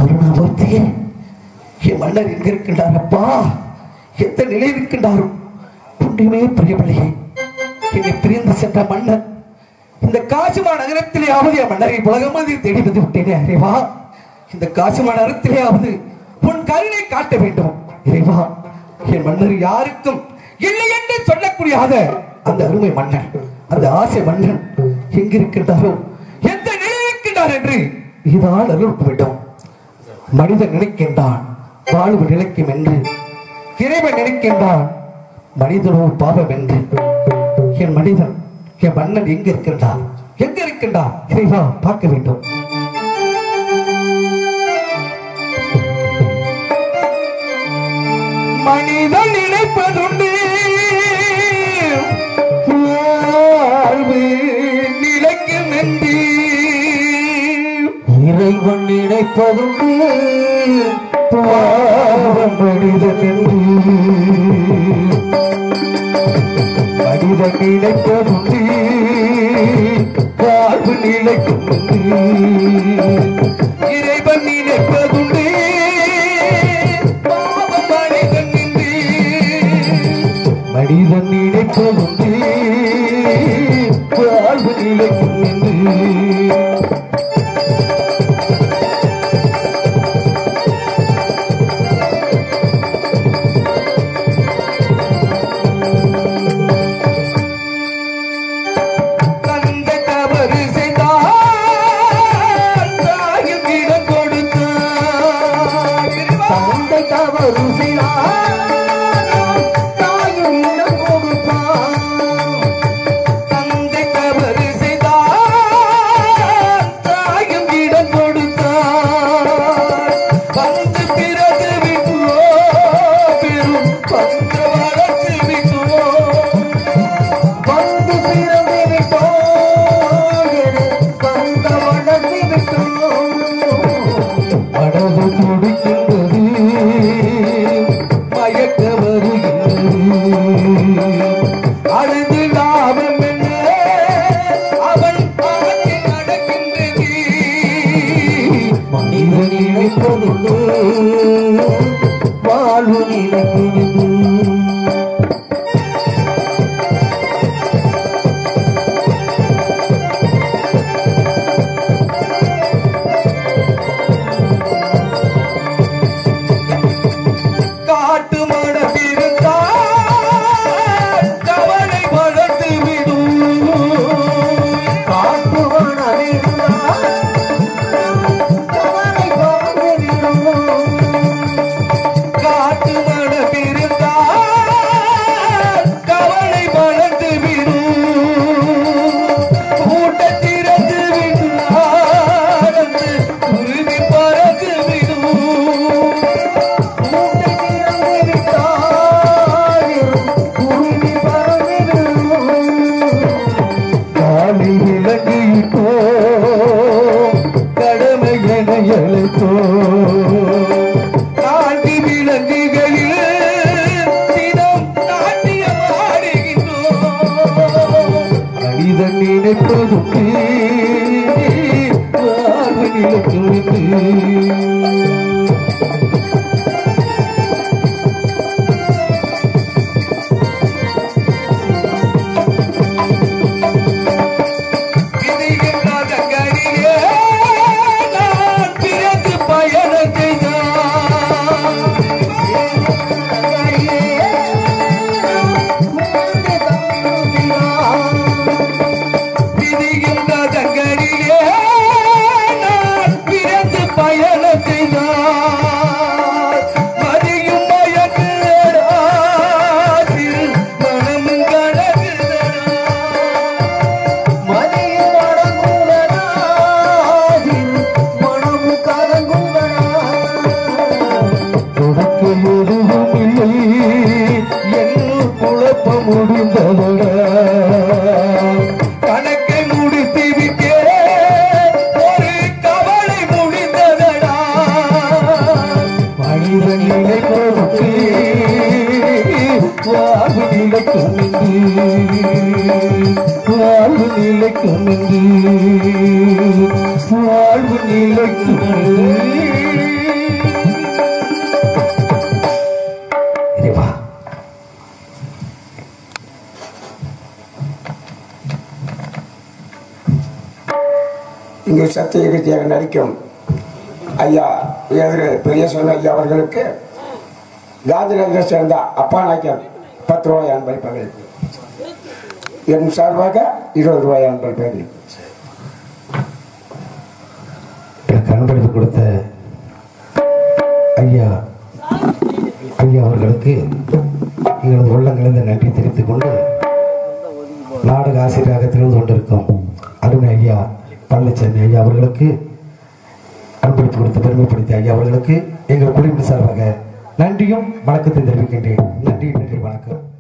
கருணாமூர்த்தியே என் மன்னர் எங்க இருக்கின்றார் அப்பா எந்த நிலையில் இருக்கின்றாரோ ஒன்றுமே புரியவில்லையே என்னை பிரிந்து சென்ற மன்னர் இந்த காசிமா நகரத்திலேயாவது என் மன்னரை உலகமதி தேடி வந்து விட்டேனே அறிவா இந்த காசிமா நகரத்திலேயாவது உன் கருணை காட்ட வேண்டும் இறைவா என் மன்னர் யாருக்கும் இல்லை என்று சொல்லக்கூடியாத அந்த அருமை மன்னர் அந்த ஆசை மன்னன் எங்கிருக்கின்றாரோ எந்த நிலையில் இருக்கின்றார் என்று இதான் அருள் வேண்டும் மனிதன் நினைக்கின்றான் வாழ்வு நிலைக்கும் என்று இறைவன் நினைக்கின்றான் மனிதனோ பாவம் என்று என் மனிதன் என் மன்னன் எங்க இருக்கின்றான் எங்க இருக்கின்றான் இறைவா பார்க்க வேண்டும் மனிதன் நினைப்பதுண்டு வாழ்வு நிலைக்கும் என்று இறைவன் நினைப்பதுண்டு பாவம் மனிதன் என்று மனிதன் நினைப்பதுண்டு வாழ்வு நிலைக்கும் என்று. இறைவன் நினைப்பதுண்டு பாவம் மனிதன் என்று மனிதன் நினைப்பதுண்டு வாழ்வு நிலைக்கும் என்று தந்தை தவறு செய்தால் தாயும் இடம் கொடுத்தார் தந்தை தவறு செய்தார் தாயும் இடம் கொடுப்பான் தந்தை தவறு செய்தால் தாயும் இடம் கொடுத்தார் வந்து பிறகு விட்டோ பெரும் பந்து வளர்த்து விட்டோ வந்து பிறந்து விட்டோம் வந்த வளர்ந்து விட்டோம் மனது துடிக்கின்றது மயக்க வருகின்றது அழுது லாபம் என்ன அவன் பாட்டி நடக்கின்றது மனிதன் நினைப்பதுண்டு வாழ்வு நினைக்கிறது காட்டு மடப்பிருந்தால் கவலை வளர்த்து விடும் காட்டு வனவிருந்தால் கவலை பறந்துவிடும். காட்டு மடப்பிருந்தால் கவலை வளர்த்து விடும் கூட்டத்திறந்து விடும் குருவி பறந்து விடும் மூட்டை திறந்து விட்டால் குருவி பறந்துவிடும். காலி விலகிட்டோ கடமை என எழுத்தோ நாட்டி விலங்குகளில் தினம் நாட்டியம் ஆடுகின்றோம் மனிதன் நினைப்பதுண்டு வாழ்வு நிலைக்கிறது விதிகின்றாத கரியே நான் பிறகு பயணம் செய்தான் விதிகின்றாத கரியே நான் பிறகு பயணம் செய்தான் மதியும் மயங்குகிறார் மனமும் கலங்குகிறார் மதியம் அடங்குவதா மனமு கலங்குவதா உனக்கு எதுவும் இல்லை என் குழப்பம் முடிந்ததடா கணக்கை முடித்து விட்டேன் ஒரு கவலை முடிந்ததடா மனிதன் நிலைப்பதற்கு வாழ்வு நிலைக்கும் என்று வாழ்வு நிலைக்கும் என்று வாழ்வு நிலைக்கும் என்று இங்கு சத்திய ரீதியாக நடிக்கும் ஐயா எதிர பெரியசாமி ஐயா அவர்களுக்கு காந்திநகரை சேர்ந்த அப்பா நாய்க்கர் பத்து ரூபாய் அன்பளிப்பாக என் சார்பாக இருபது ரூபாய் அன்பளிப்பாக எனக்கு அன்பளிப்பு கொடுத்த ஐயா ஐயா அவர்களுக்கு எங்களது உள்ளங்களிலிருந்து நன்றி தெரிவித்துக் கொண்டு நாடக ஆசிரியராக திகழ்ந்து கொண்டிருக்கும் அருமை ஐயா பழனிசாமி ஐயா அவர்களுக்கு அன்பளிப்பு கொடுத்து பெருமைப்படுத்திய ஐயா அவர்களுக்கு எங்கள் குடிமக்கள் சார்பாக நன்றியும் வணக்கத்தை தெரிவிக்கின்றேன் நன்றி நன்றி வணக்கம்